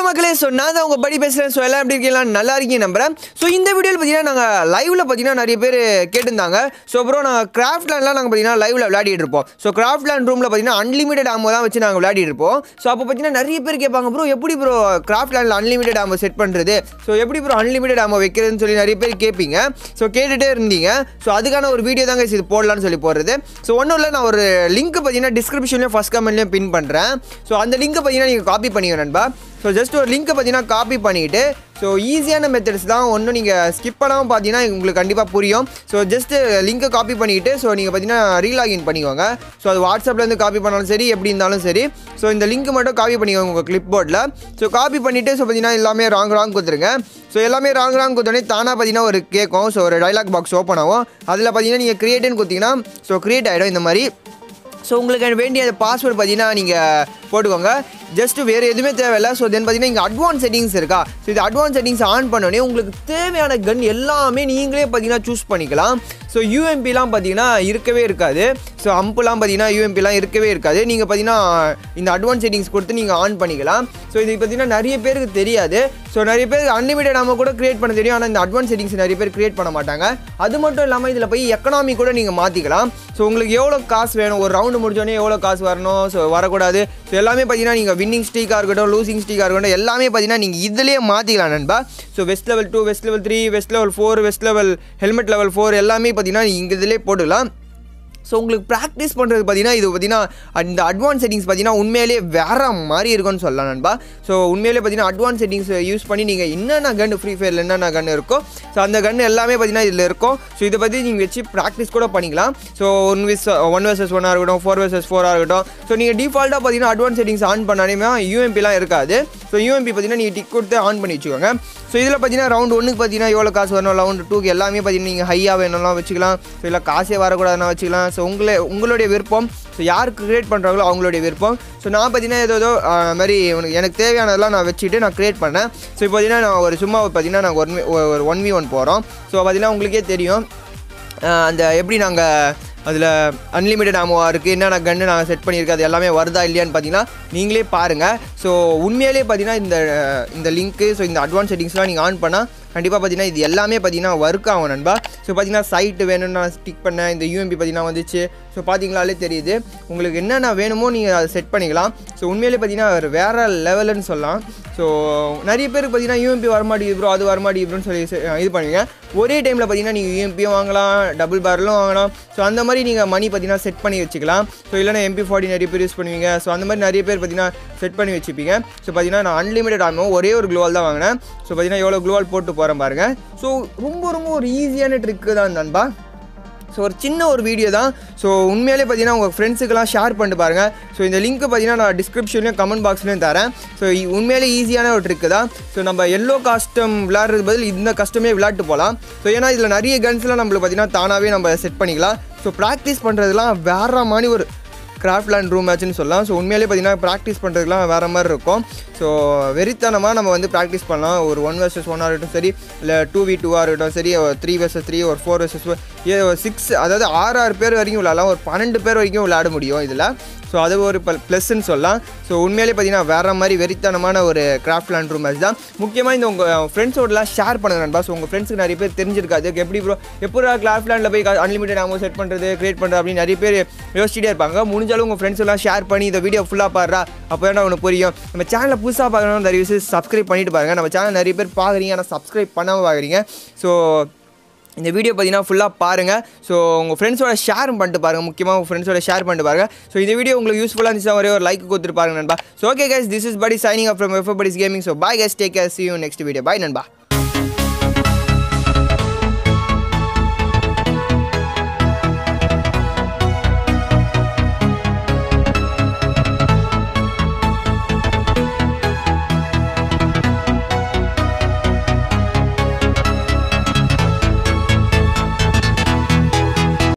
மக்களே ஸோ நான் தான் உங்கள் படி பேசுகிறேன் ஸோ எல்லாம் எப்படி இருக்கீங்களா நல்லா இருக்கீங்க நம்புறேன் ஸோ இந்த வீடியோவில் பார்த்தீங்கன்னா நாங்கள் லைவில் பார்த்தீங்கன்னா நிறைய பேர் கேட்டிருந்தாங்க ஸோ அப்புறம் நாங்கள் கிராஃப்ட் லேண்ட்லாம் நாங்கள் பார்த்தீங்கன்னா லைவில் விளையாடிட்டு இருப்போம் ஸோ கிராஃப்ட் லேண்ட் ரூமில் பார்த்தீங்கன்னா அன்லிமிட்டட் ஆமோ தான் வச்சு நாங்கள் விளையாடிட்டு இருப்போம் ஸோ அப்போ பார்த்தீங்கன்னா நிறைய பேர் கேட்பாங்க ப்ரோ எப்படி ப்ரோ கிராஃப்ட் லேண்டில் அன்லிமிட்டட் ஆமோ செட் பண்ணுறது ஸோ எப்படி ப்ரோ அன்லிமிட்டட் ஆமோ வைக்கிறதுன்னு சொல்லி நிறைய பேர் கேட்பீங்க ஸோ கேட்டுகிட்டே இருந்தீங்க ஸோ அதுக்கான ஒரு வீடியோ தாங்க இது போடலான்னு சொல்லி போடுறது ஸோ ஒன்றும் இல்லை நான் ஒரு லிங்க் பார்த்தீங்கன்னா டிஸ்கிரிப்ஷன்லேயும் ஃபஸ்ட் கமெண்ட்லேயும் பின் பண்ணுறேன் ஸோ அந்த லிங்க்கை பார்த்தீங்கன்னா நீங்கள் காப்பி பண்ணிக்க நண்பா ஸோ ஜஸ்ட் ஒரு லிங்க்கை பார்த்தீங்கன்னா காப்பி பண்ணிவிட்டு ஸோ ஈஸியான மெத்தட்ஸ் தான் ஒன்றும் நீங்கள் ஸ்கிப் பண்ணாமல் பார்த்தீங்கன்னா உங்களுக்கு கண்டிப்பாக புரியும் ஸோ ஜஸ்ட்டு லிங்க்கை காப்பி பண்ணிக்கிட்டு ஸோ நீங்கள் பார்த்தீங்கன்னா ரீலாகின் பண்ணிக்கோங்க ஸோ அது வாட்ஸ்அப்லேருந்து காப்பி பண்ணாலும் சரி எப்படி இருந்தாலும் சரி ஸோ இந்த லிங்க் மட்டும் காப்பி பண்ணிக்கோங்க உங்கள் கிளிப் போர்டில் ஸோ காப்பி பண்ணிவிட்டு ஸோ பார்த்தீங்கன்னா எல்லாமே ராங் ராங் கொடுத்துருங்க ஸோ எல்லாமே ராங் ராங் கொடுத்தோடனே தானாக பார்த்தீங்கன்னா ஒரு கேட்கும் ஸோ ஒரு டைலாக் பாக்ஸ் ஓப்பன் ஆகும் அதில் பார்த்தீங்கன்னா நீங்கள் க்ரியேட்டுன்னு கொடுத்தீங்கன்னா ஸோ க்ரியேட் ஆகிடும் இந்த மாதிரி ஸோ உங்களுக்கு வேண்டிய பாஸ்வேர்டு பார்த்தீங்கன்னா நீங்கள் போட்டுக்கோங்க ஜஸ்ட் வேறு எதுவுமே தேவையில்லை ஸோ தென் பார்த்தீங்கன்னா இங்கே அட்வான்ஸ் செட்டிங்ஸ் இருக்கா ஸோ இது அட்வான்ஸ் செட்டிங்ஸ் ஆன் பண்ணோடனே உங்களுக்கு தேவையான கன் எல்லாமே நீங்களே பார்த்தீங்கன்னா சூஸ் பண்ணிக்கலாம் ஸோ யூஎம்பிலாம் பார்த்தீங்கன்னா இருக்கவே இருக்காது ஸோ அம்புலாம் பார்த்தீங்கன்னா யூஎம்பிலாம் இருக்கவே இருக்காது நீங்கள் பார்த்தீங்கன்னா இந்த அட்வான்ஸ் செட்டிங்ஸ் கொடுத்து நீங்கள் ஆன் பண்ணிக்கலாம் ஸோ இது பார்த்தீங்கன்னா நிறைய பேருக்கு தெரியாது ஸோ நிறைய பேர் அன்லிமிட்டட் நம்ம கூட கிரியேட் பண்ண தெரியும் ஆனால் இந்த அட்வான்ஸ் செட்டிங்ஸ் நிறைய பேர் கிரியேட் பண்ண மாட்டாங்க அது மட்டும் இல்லாமல் இதில் போய் எக்கனாமி கூட நீங்கள் மாற்றிக்கலாம் ஸோ உங்களுக்கு எவ்வளோ காசு வேணும் ஒரு ரவுண்டு முடிஞ்சோடனே எவ்வளோ காசு வரணும் ஸோ வரக்கூடாது ஸோ எல்லாமே பார்த்தீங்கன்னா நீங்கள் வின்னிங் ஸ்டீக்காக இருக்கட்டும் லூசிங் ஸ்டீக்காக இருக்கட்டும் எல்லாமே பார்த்தீங்கன்னா நீங்கள் இதிலேயே மாற்றிக்கலாம் நண்பா so vest level two vest level three vest level four vest level helmet level four எல்லாமே பார்த்தீங்கன்னா நீங்கள் இங்கே இதிலே போட்டுக்கலாம் ஸோ உங்களுக்கு ப்ராக்டிஸ் பண்ணுறது பார்த்தீங்கன்னா இது பார்த்தீங்கன்னா இந்த அட்வான்ஸ் செட்டிங்ஸ் பார்த்தீங்கன்னா உண்மையிலேயே வேறு மாதிரி இருக்கும்னு சொல்லலாம் நண்பா ஸோ உண்மையிலே பார்த்தீங்கன்னா அட்வான்ஸ் செட்டிங்ஸ் யூஸ் பண்ணி நீங்கள் என்னென்ன கன் ஃப்ரீ ஃபயரில் என்னென்ன கன் இருக்கோ ஸோ அந்த கன் எல்லாமே பார்த்தீங்கன்னா இதில் இருக்கும் ஸோ இதை பற்றி நீங்கள் வச்சு ப்ராக்டிஸ் கூட பண்ணிக்கலாம் so one vs one versus ஒன்னாக இருக்கட்டும் ஃபோர் வர்சஸ் ஃபோராக இருக்கட்டும் ஸோ நீங்கள் டிஃபால்ட்டாக பார்த்தீங்கன்னா அட்வான்ஸ் செட்டிங்ஸ் ஆன் பண்ணாலே யூஎம்பிலாம் இருக்காது ஸோ யூஎம்பி பார்த்தீங்கன்னா நீங்கள் டிக் கொடுத்து ஆன் பண்ணி வச்சுக்கோங்க ஸோ இதில் பார்த்தீங்கன்னா ரவுண்ட் ஒன்றுக்கு பார்த்தீங்கன்னா எவ்வளோ காசு வரணும் ரவுண்ட் டூக்கு எல்லாமே பார்த்தீங்கன்னா நீங்கள் ஹையாக வேணும்லாம் வச்சுக்கலாம் ஸோ இல்லை காசே வரக்கூடாதுன்னா வச்சுக்கலாம் ஸோ உங்களே உங்களுடைய விருப்பம் ஸோ யாருக்கு க்ரியேட் பண்ணுறாங்களோ அவங்களுடைய விருப்பம் ஸோ நான் பார்த்தீங்கன்னா ஏதோ ஏதோ ஆஹ், மாதிரி உனக்கு எனக்கு தேவையானதெல்லாம் நான் வச்சுட்டு நான் க்ரியேட் பண்ணேன் ஸோ இப்போ பார்த்தீங்கன்னா நான் ஒரு சும்மா பார்த்தீங்கன்னா நாங்கள் ஒன் ஒரு ஒன் வி ஒன் போகிறோம் ஸோ பார்த்தீங்கன்னா உங்களுக்கே தெரியும் ஆஹ், அந்த எப்படி நாங்கள் அதில் அன்லிமிட்டட் ஆமோவாக இருக்குது என்னென்ன கன்று நாங்கள் செட் பண்ணியிருக்கோம் அது எல்லாமே வருதா இல்லையான்னு பார்த்தீங்கன்னா நீங்களே பாருங்கள் ஸோ உண்மையிலே பார்த்தீங்கன்னா இந்த இந்த லிங்க்கு ஸோ இந்த அட்வான்ஸ் செட்டிங்ஸ்லாம் நீங்கள் ஆன் பண்ணால் கண்டிப்பாக பார்த்தீங்கன்னா இது எல்லாமே பார்த்தீங்கன்னா ஒர்க் ஆகும் நண்பா ஸோ பார்த்தீங்கன்னா சைட்டு வேணும்னு நான் ஸ்டிக் பண்ணேன் இந்த யூஎம்பி பார்த்தீங்கன்னா வந்துச்சு ஸோ பார்த்தீங்களாலே தெரியுது உங்களுக்கு என்னென்ன வேணுமோ நீங்கள் அதை செட் பண்ணிக்கலாம் ஸோ உண்மையிலே பார்த்தீங்கன்னா ஒரு வேறு லெவலுன்னு சொல்லலாம் ஸோ நிறைய பேருக்கு பார்த்தீங்கன்னா யூஎம்பி வரமாட்டேங்குது ப்ரோ அது வரமாட்டேங்குது ப்ரோன்னு சொல்லி செ- இது பண்ணுவீங்க ஒரே டைமில் பார்த்தீங்கன்னா நீங்கள் யூஎம்பியும் வாங்கலாம் டபுள் பார்லும் வாங்கலாம் ஸோ அந்த மாதிரி நீங்கள் மணி பார்த்தீங்கன்னா செட் பண்ணி வச்சுக்கலாம் ஸோ இல்லைனா எம்பி ஃபார்ட்டி நிறைய பேர் யூஸ் பண்ணுவீங்க ஸோ அந்த மாதிரி நிறைய பேர் பார்த்தீங்கன்னா செட் பண்ணி வச்சுப்பீங்க ஸோ பார்த்தீங்கன்னா நான் அன்லிமிட்டட் ஆகும் ஒரே ஒரு க்ளோவால் தான் வாங்கினேன் ஸோ பார்த்தீங்கன்னா எவ்வளோ க்ளோவால் போட்டு போகிறேன் பாருங்கள் ஸோ ரொம்ப ரொம்ப ஒரு ஈஸியான ட்ரிக்கு தான் நண்பா ஸோ ஒரு சின்ன ஒரு வீடியோ தான் ஸோ உண்மையிலே பார்த்தீங்கன்னா உங்கள் ஃப்ரெண்ட்ஸுக்கெல்லாம் ஷேர் பண்ணிட்டு பாருங்கள் ஸோ இந்த லிங்க்கு பார்த்தீங்கன்னா நான் டிஸ்கிரிப்ஷன்லையும் கமெண்ட் பாக்ஸ்லையும் தரேன் ஸோ உண்மையிலே ஈஸியான ஒரு ட்ரிக்கு தான் ஸோ நம்ம எல்லோ காஸ்டம் விளாட்றது பதில் இந்த கஸ்டமே விளையாட்டு போகலாம் ஸோ ஏன்னா இதில் நிறைய கன்ஸ்லாம் நம்மளுக்கு பார்த்தீங்கன்னா தானாகவே நம்ம செட் பண்ணிக்கலாம் ஸோ ப்ராக்டிஸ் பண்ணுறதுலாம் வேற மாதிரி ஒரு கிராஃப்ட் லேண்ட் ரூம் மேட்ச்னு சொல்லலாம் ஸோ உண்மையிலே பார்த்தீங்கன்னா ப்ராக்டிஸ் பண்ணுறதுக்குலாம் வேறு மாதிரி இருக்கும் ஸோ வெறித்தனமாக நம்ம வந்து ப்ராக்டிஸ் பண்ணலாம் ஒரு ஒன் வர்சஸ் ஒன்னாக இருக்கட்டும் சரி இல்லை டூ வி டூவாக இருக்கட்டும் சரி த்ரீ வர்சஸ் த்ரீ ஒரு ஃபோர் வர்சஸ் சிக்ஸ் அதாவது ஆறு ஆறு பேர் வரைக்கும் விளாடலாம் ஒரு பன்னெண்டு பேர் வரைக்கும் விளையாட முடியும் இதில் ஸோ அது ஒரு ப்ளஸ்ன்னு சொல்லலாம் ஸோ உண்மையிலே பார்த்தீங்கன்னா வேறு மாதிரி வெறித்தனமான ஒரு கிராஃப்ட் லேண்ட் ரூம் மேட்ச் தான் முக்கியமாக இந்த உங்கள் ஃப்ரெண்ட்ஸோடலாம் ஷேர் பண்ணுங்க நண்பா ஸோ உங்கள் ஃப்ரெண்ட்ஸுக்கு நிறைய பேர் தெரிஞ்சிருக்காது எப்படி ப்ரோ எப்போ கிராஃப்ட் லேண்டில் போய் அன்லிமிட்டட் அமௌண்ட் செட் பண்ணுறது கிரியேட் பண்ணுறது அப்படின்னு நிறைய பேர் யோசிச்சுட்டே இருப்பாங்க முடிஞ்சாலும் உங்கள் ஃப்ரெண்ட்ஸ் எல்லாம் ஷேர் பண்ணி இந்த வீடியோ ஃபுல்லாக பாடுறா அப்போ தான் உனக்கு புரியும் நம்ம சேனலை புதுசாக பார்க்கணும் நிறைய விஷயம் சப்ஸ்கிரைப் பண்ணிட்டு பாருங்க நம்ம சேனல் நிறைய பேர் பார்க்குறீங்க ஆனால் சப்ஸ்கிரைப் பண்ணாமல் பார்க்குறீங்க ஸோ இந்த வீடியோ பார்த்தீங்கன்னா ஃபுல்லாக பாருங்கள் ஸோ உங்கள் ஃப்ரெண்ட்ஸோட ஷேர் பண்ணிட்டு பாருங்கள் முக்கியமாக உங்கள் ஃப்ரெண்ட்ஸோட ஷேர் பண்ணிட்டு பாருங்கள் ஸோ இந்த வீடியோ உங்களுக்கு யூஸ்ஃபுல்லாக இருந்துச்சுன்னா ஒரே ஒரு லைக் கொடுத்துட்டு பாருங்க நண்பா so okay guys this is Badi signing up from F Badis gaming so bye guys take care see you next video bye நண்பா